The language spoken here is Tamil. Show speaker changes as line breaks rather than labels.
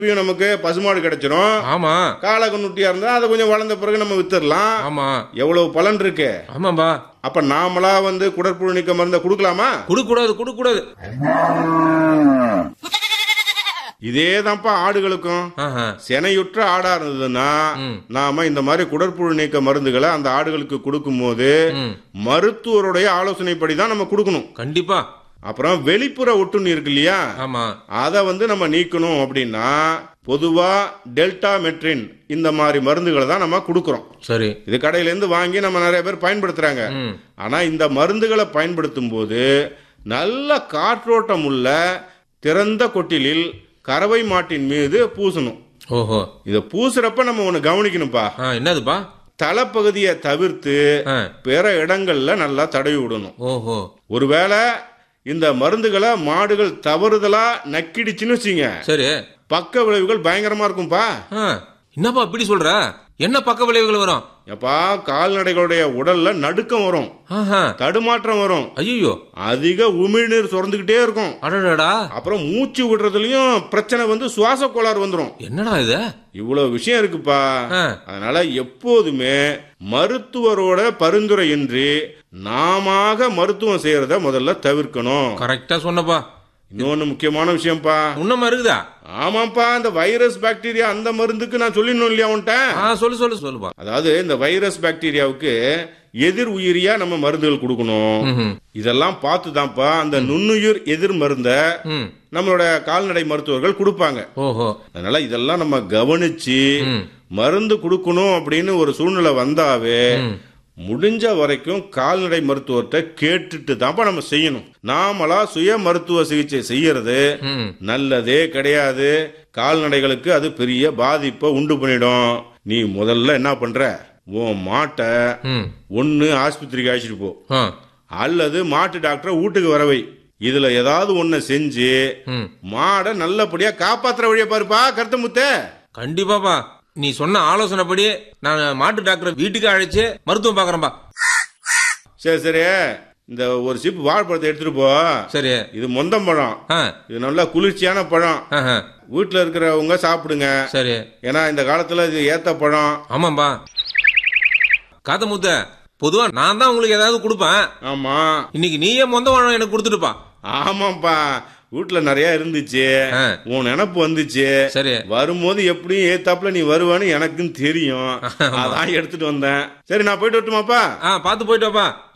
இப்பயும் நமக்கு பசுமாடு கிடைச்சிரும்
ஆமா
காளை கண்ணுட்டியா இருந்தா அதை கொஞ்சம் வளர்ந்த பிறகு நம்ம வித்துடலாம்
ஆமா
எவ்வளவு பலன் இருக்கு
ஆமாம்பா
அப்ப நாமளா வந்து குடற்புழு நீக்க மருந்த கொடுக்கலாமா
குடுக்க கூடாது குடுக்க கூடாது
இதே தான்ப்பா ஆடுகளுக்கும்
ஆஹா.
செனையுற்ற ஆடா இருந்ததுன்னா
ம்.
நாம இந்த மாதிரி குடற்புழு நீக்க மருந்துகளை அந்த ஆடுகளுக்கு கொடுக்கும்போது
ம்.
மருத்துவருடைய ஆலோசனைப்படி தான் நம்ம கொடுக்கணும்
கண்டிப்பா
அப்புறம் வெளிப்புற ஒட்டுண்ணி இருக்கு இல்லையா
ஆமா
அதை வந்து நம்ம நீக்கணும் அப்படின்னா பொதுவா டெல்டா மெட்ரின் இந்த மாதிரி மருந்துகளை தான் நம்ம கொடுக்குறோம்
சரி
இது கடையில இருந்து வாங்கி நம்ம நிறைய பேர் பயன்படுத்துறாங்க
ம்.
ஆனா இந்த மருந்துகளை பயன்படுத்தும் போது நல்ல காற்றோட்டம் உள்ள திறந்த கொட்டிலில் கறவை மாட்டின் மீது பூசணும்
ஓஹோ
இதை பூசுறப்ப நம்ம ஒண்ணு கவனிக்கணும்ப்பா
ஆ என்னதுப்பா
தலைப்பகுதியை தவிர்த்து
ஆ.
பிற இடங்கள்ல நல்லா தடவி விடணும்
ஓஹோ
ஒருவேளை இந்த மருந்துகளை மாடுகள் தவறுதலா நக்கிடுச்சுன்னு வச்சுங்க
சரி
பக்க விளைவுகள் பயங்கரமா இருக்கும்பா
ஆ, என்னப்பா இப்படி சொல்ற என்ன பக்க விளைவுகள் வரும்
எப்பா கால்நடைகளுடைய உடல்ல நடுக்கம் வரும்
ஆஹா
தடுமாற்றம் வரும்
ஐயோ
அதிக உமிழ்நீர் சுரந்துகிட்டே இருக்கும்
அடடடா
அப்புறம் மூச்சு விடுறதுலயும் பிரச்சனை வந்து சுவாச கோளாறு வந்துரும்
என்னடா இது
இவ்வளவு விஷயம் இருக்குப்பா
ஆ.
அதனால எப்போதுமே மருத்துவரோட பரிந்துரையின்றி நாமாக மருத்துவம் செய்யறத முதல்ல தவிர்க்கணும்
கரெக்டா சொன்னப்பா
இன்னொன்னு முக்கியமான விஷயம்ப்பா
உன்னமா இருக்குதா
ஆமாப்பா இந்த வைரஸ் பாக்டீரியா அந்த மருந்துக்கு நான் சொல்லிடணும் இல்லையா உன்ட்ட
ஆ சொல்லு சொல்லு சொல்லுப்பா
அதாவது இந்த வைரஸ் பாக்டீரியாவுக்கு எதிர் உயிரியா நம்ம மருந்துகள் கொடுக்கணும்
ம்ஹும்.
இதெல்லாம் பார்த்து தான்ப்பா அந்த நுண்ணுயிர் எதிர் மருந்த
ம்
நம்மளோட கால்நடை மருத்துவர்கள் கொடுப்பாங்க
ஓஹோ
அதனால இதெல்லாம் நம்ம கவனிச்சு
ம்.
மருந்து கொடுக்கணும் அப்படின்னு ஒரு சூழ்நிலை வந்தாவே
ம்.
முடிஞ்ச வரைக்கும் கால்நடை மருத்துவர்கிட்ட கேட்டுட்டு தான்ப்பா நம்ம செய்யணும் நாமளா சுய மருத்துவ சிகிச்சை செய்யறது
ம்
நல்லதே கிடையாது கால்நடைகளுக்கு அது பெரிய பாதிப்பை உண்டு பண்ணிடும் நீ முதல்ல என்ன பண்ற உன் மாட்டை
ம்
ஒன்னு ஆஸ்பத்திரிக்கு அழைச்சிட்டு போ
ஆ
அல்லது மாட்டு டாக்டரை வீட்டுக்கு வரவை இதுல ஏதாவது ஒண்ணு செஞ்சு
ம்
மாடை நல்லபடியா காப்பாத்துற வழியை பாருப்பா கருத்தமுத்த
கண்டிப்பாப்பா நீ சொன்ன ஆலோசனைப்படி நான் மாட்டு டாக்டரை வீட்டுக்கு அழைச்சு மருத்துவம் பார்க்கறேன்பா
சரி சரி இந்த ஒரு சிப் வாழைப்பழத்தை எடுத்துட்டு போ
சரி
இது மொந்தம் பழம்
ஆ
இது நல்லா குளிர்ச்சியான பழம்
ஆஹா.
வீட்டுல இருக்கிறவங்க சாப்பிடுங்க
சரி
ஏன்னா இந்த காலத்துல இது ஏத்த பழம்
ஆமாம்பா காத்த முத்த பொதுவா நான் தான் உங்களுக்கு ஏதாவது கொடுப்பேன்
ஆமா
இன்னைக்கு நீயே மொந்த வாழம் எனக்கு கொடுத்துட்டுப்பா
ஆமாப்பா வீட்டுல நிறைய இருந்துச்சு
ஆ.
உன் நினப்பு வந்துச்சு
சரி
வரும்போது எப்படியும் ஏத்தாப்புல நீ வருவான்னு எனக்கும் தெரியும் அதான் எடுத்துட்டு வந்தேன் சரி நான் போயிட்டு வரட்டுமாப்பா
ஆ பார்த்து போயிட்டு வாப்பா